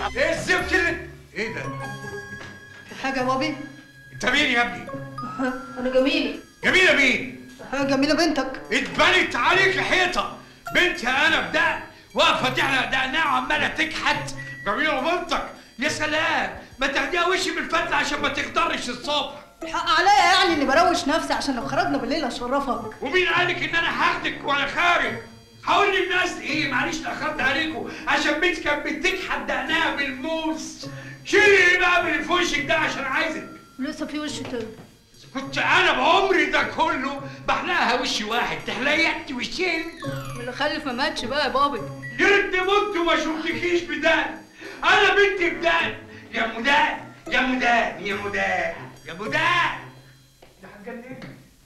ايه الزفت اللي ايه ده؟ في حاجة يا بابي؟ انت مين يا ابني؟ أنا جميلة جميلة مين؟ جميلة بنتك اتبنت عليك حيطة بنتي انا بدأ واقفة تحرق دقنها وعمالة تكحت جميلة بنتك يا سلام ما تاخديها وشي بالفتلة عشان ما تقدرش الصبح الحق عليا يعني إني بروش نفسي عشان لو خرجنا بالليل أشرفك ومين قالك ان انا هاخدك وانا خارج؟ هقول للناس ايه معلش اتاخرت عليكم عشان بنتي كانت بتكحت دقنها بالموس شيلي ايه بقى من في وشك ده عشان عايزك لسه في وش تاني كنت انا بعمري ده كله بحلقها وش واحد تحلقي انت وشين اللي خلف ما ماتش بقى يا بابي جرد مت وما شفتكيش بدان انا بنتي بدان يا مدان يا مدان يا مدان يا مدان ده هتجنني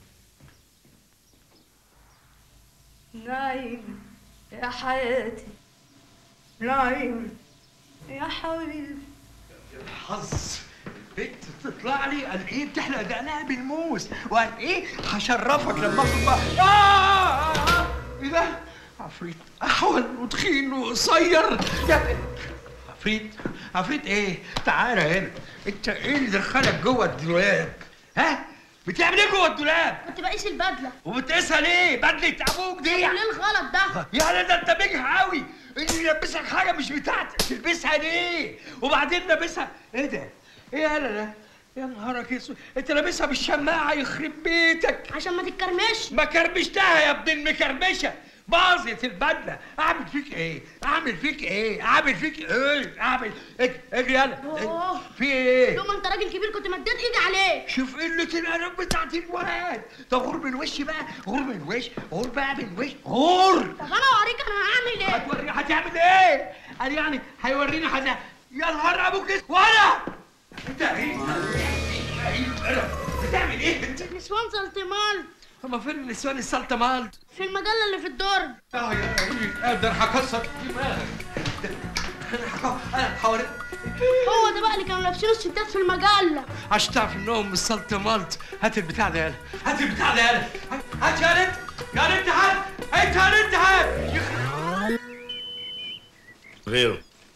نايم يا حياتي نايم يا حبيبي الحظ البنت تطلع لي قال ايه بتحلق دقنها بالموس وقال ايه هشرفك لما اخد بقى آه آه آه ايه ده عفريت احول وتخين وقصير يا بنت عفريت عفريت ايه تعالى هنا انت ايه اللي دخلك جوه الدولاب ها بتعمل ايه جوه الدولاب كنت بقيس البدله وبتقيسها ليه بدله ابوك دي ليه الغلط ده يعني ده انت بجح قوي اللي يلبسك حاجه مش بتاعتك تلبسها ليه وبعدين لابسها ايه ده ايه يالا ده يا نهارك اسود انت لابسها بالشماعه يخرب بيتك عشان ما تتكرمش ما كرمشتها يا ابن المكرمشه باظت البدله اعمل فيك ايه اعمل فيك ايه اعمل فيك ايه اعمل اجري اجري يلا أوه. في ايه يوم ما انت راجل كبير كنت مديت ايدي عليه شوف قلة الأدب بتاعت الواد طب غور من وشي بقى غور من وش غور بقى من وش غور طب انا اوريك انا هعمل ايه هتوري هتعمل ايه؟ قال يعني هيوريني حاجة يا نهار ابوك اسود. ولا انت ايه؟ ايه بتعمل ايه انت؟ نسوان سلطمال هما فين النسوان السلطة مالت؟ في المجله اللي في الدرج اه يا قوي قادر هكسر دماغك ده- انا هك- انا هوريك هو ده بقى اللي كانوا لابسينه الستات في المجله عشان تعرف انهم من سلطة مالت هات البتاع ده يالا هات البتاع ده يالا هات يا انت يا انت هات انت يا انت هات يخرب غيره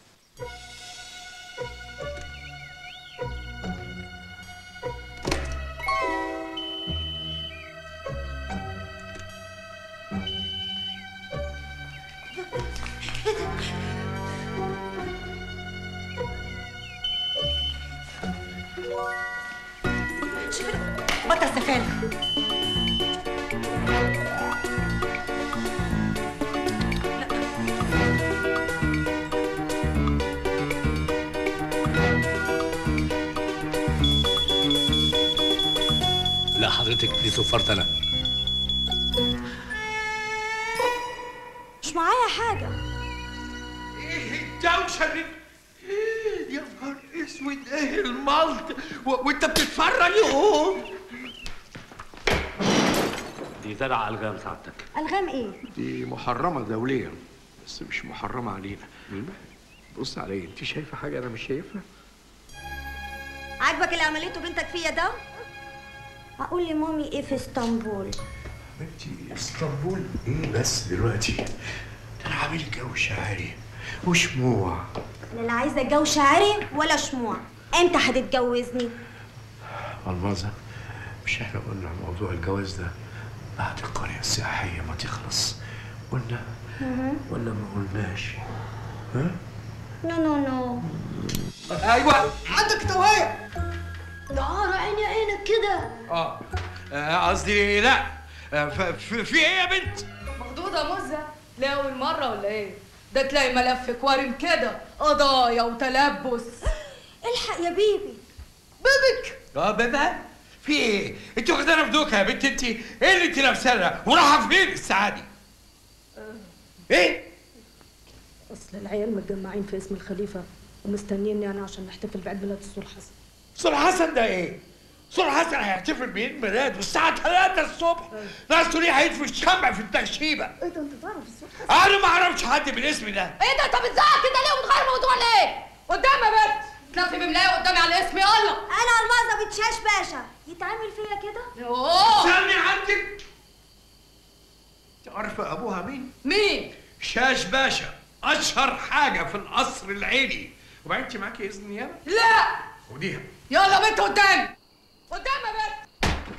بطل سفالة لا حضرتك دي صفرت انا مش معايا حاجه ايه الدوشه اللي يا نهار اسود ايه الملط و... وانت بتتفرج اهو دي زرع الغام سعادتك الغام ايه دي محرمة دوليا بس مش محرمة علينا بص عليا انت شايفة حاجة أنا مش شايفها؟ عاجبك اللي عملته بنتك فيا ده؟ اقول لمامي ايه في اسطنبول بنتي اسطنبول ايه بس دلوقتي؟ ده أنا عامل جو شعري وشموع انا لا عايزه جو شعري ولا شموع امتى هتتجوزني ألماظة مش احنا قلنا موضوع الجواز ده بعد القرية السياحية ما تخلص قلنا ولا ما قلناش؟ ها؟ نو نو نو ايوه عندك توهية نهار عيني عينك كده اه آه، قصدي لا آه، ف- في في ايه يا بنت؟ مخضوضة مزة لا أول مرة ولا إيه؟ ده تلاقي ملفك وارم كده قضايا وتلبس الحق يا بيبي بيبك اه بابا في ايه؟ انت واخدانا في دوكا يا بنت انت ايه اللي انت لابساها ورايحه فين الساعه دي؟ ايه؟ اصل العيال متجمعين في اسم الخليفه ومستنيني انا عشان نحتفل بعيد ميلاد السور حسن صلح حسن ده ايه؟ صلح حسن هيحتفل بعيد ميلاد والساعة 3 الصبح ناس تقول هيدفوا الشمع في التخشيبة ايه ده انت تعرف السور حسن أنا ما أعرفش حد بالاسم ده إيه ده أنت بتزعق كده ليه وتغير الموضوع ليه؟ قدام يا بنت تلفي بملاية قدامي على اسمي يلا انا الماظه بتشاش باشا يتعمل فيا كده أوه استني عندك عارفة أبوها مين؟ مين؟ شاش باشا أشهر حاجة في القصر العيني وبعدين انت معاكي اذن نيابه لا وديها يلا بنت قدامي قدام يا بنت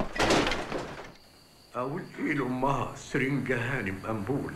اقول ايه لامها سرنجة هانم انبول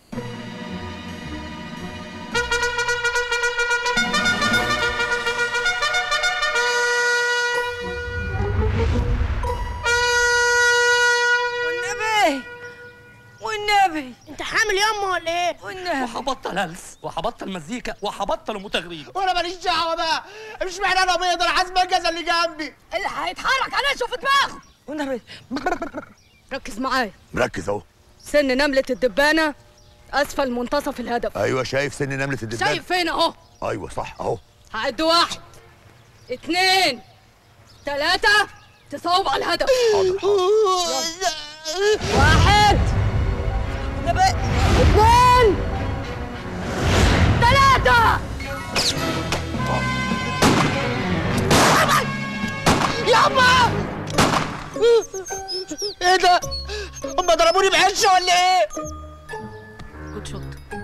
والنبي والنبي انت حامل ياما ولا ايه والنبي وهبطل هلس وهبطل مزيكا وهبطل متغرين وانا ماليش دعوه بقى مش معنى انا بيض انا حاسس بالجزا اللي جنبي اللي هيتحرك انا اشوف دماغه والنبي ركز معايا مركز اهو سن نملة الدبانة أسفل منتصف الهدف ايوه شايف سن نمله الدبان شايف فين أهو ايوه صح اهو هعد واحد اتنين تلاتة تصوب على الهدف واحد اتنين تلاتة يابا ايه ده هم ضربوني بعش ولا ايه جود شوت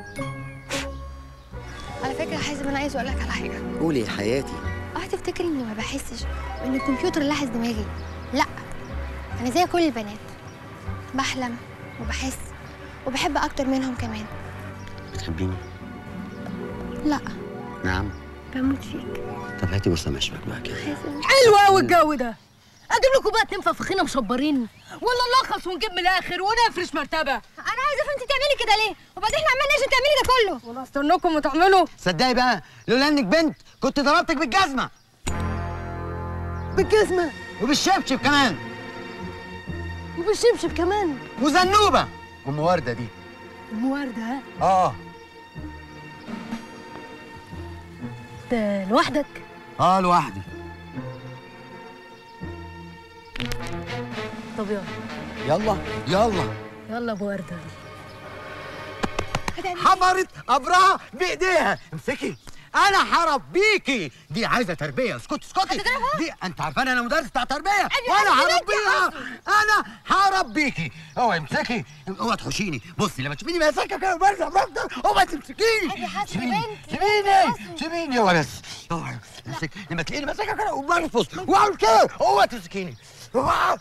على فكرة حازم أنا عايز أقول لك على حاجة قولي يا حياتي اوعى تفتكر إني ما بحسش وإن الكمبيوتر لاحظ دماغي لا أنا زي كل البنات بحلم وبحس وبحب أكتر منهم كمان بتحبيني لا نعم بموت فيك طب هاتي بصه مشبك بقى كده حازم حلو قوي الجو ده اجيب لكم بقى اتنين فخفخينه مشبرين ولا نلخص ونجيب من الاخر ونفرش مرتبه أنا عايزة أفهم أنت تعملي كده ليه وبعدين إحنا عمالنا عشان تعملي ده كله وانا استناكم وتعملوا صدقي بقى لولا انك بنت كنت ضربتك بالجزمه بالجزمه وبالشبشب كمان وبالشبشب كمان وزنوبه ام ورده دي ام ورده ها اه انت لوحدك اه لوحدي طب يلا يلا يلا يلا ابو ورده حمرت ابرها بايديها امسكي انا هربيكي دي عايزه تربيه اسكتي اسكتي دي انت عارفانه انا مدرس بتاع تربيه وانا هربيها انا هربيكي اوعي امسكي اوعي تحوشيني بصي لما تشوفيني ماسكه كده برجع بفضل اوعي تمسكيني سيبيني سيبيني سيبيني اوعي بس اوعي امسك لما تلاقيني ماسكه كده وبرفص واعمل كده اوعي تمسكيني اوعي.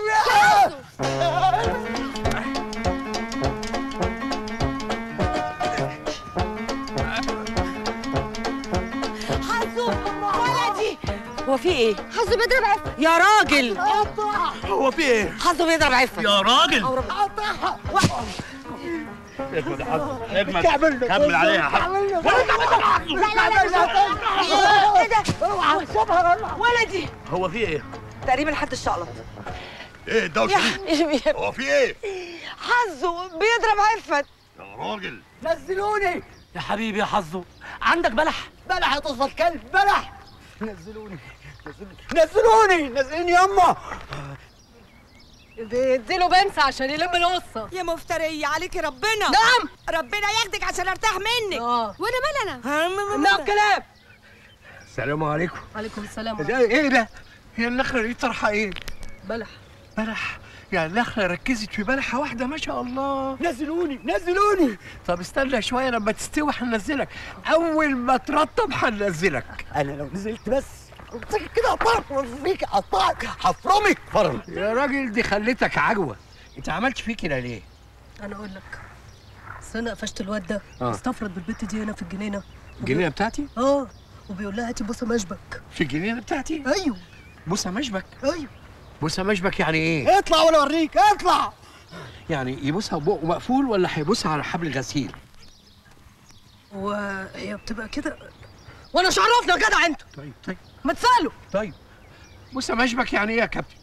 هو في ايه حظه بيضرب عفة يا راجل هو في ايه حظه بيضرب عفه يا راجل اجمد كمل عليها يا حاج ايه ده ولدي هو في ايه تقريبا حد الشقلط ايه الدوشه دي هو في ايه حظه بيضرب عفت يا راجل نزلوني يا حبيبي يا حظه عندك بلح بلح يا تصل كلب بلح نزلوني نزلوني نزلوني يما بيديله بنسى عشان يلم القصه يا مفترية عليكي ربنا نعم ربنا ياخدك عشان ارتاح منك اه وأنا مال أنا انه الكلام السلام عليكم عليكم السلام ده ايه ده هي النخله دي طرحه ايه بلح بلح يعني النخله ركزت في بلحه واحده ما شاء الله نزلوني نزلوني طب استنى شويه لما تستوي هننزلك اول ما ترطب هننزلك انا لو نزلت بس امسكك كده اقطعك فيك اقطعك هفرمك فرم يا راجل دي خليتك عجوه انت عملت فيه كده ليه انا اقول لك بس انا قفشت الواد ده آه. استفرد بالبت دي هنا في الجنينه الجنينه بتاعتي اه وبيقول لها هاتي بوسه مشبك في الجنينه بتاعتي ايوه بوسه مشبك ايوه بوسه مشبك يعني ايه اطلع وانا اوريك اطلع يعني يبوسها بقه مقفول ولا هيبوسها على حبل غسيل وهي بتبقى كده وانا مش عرفنا يا جدع انت طيب طيب ما تسالوا طيب بوسه مشبك يعني ايه يا كابتن